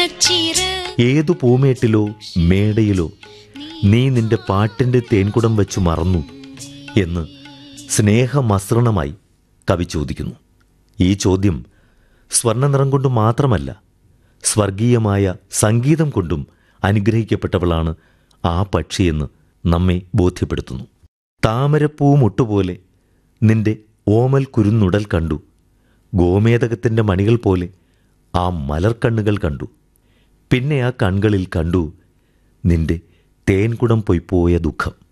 ഓണച്ചിറ് ഏതു പൂമേട്ടിലോ മേടയിലോ നീ നിന്റെ പാട്ടിൻ്റെ തേൻകുടം വെച്ചു മറന്നു എന്ന് സ്നേഹമസൃണമായി കവി ചോദിക്കുന്നു ഈ ചോദ്യം സ്വർണ്ണനിറം കൊണ്ട് മാത്രമല്ല സ്വർഗീയമായ സംഗീതം കൊണ്ടും അനുഗ്രഹിക്കപ്പെട്ടവളാണ് ആ പക്ഷിയെന്ന് നമ്മെ ബോധ്യപ്പെടുത്തുന്നു താമരപ്പൂ മുട്ടുപോലെ നിന്റെ ഓമൽ കുരുന്നുടൽ കണ്ടു ഗോമേതകത്തിൻ്റെ മണികൾ പോലെ ആ മലർക്കണ്ണുകൾ കണ്ടു പിന്നെ ആ കൺകളിൽ കണ്ടു നിന്റെ തേൻകുടം പൊയ്പോയ ദുഃഖം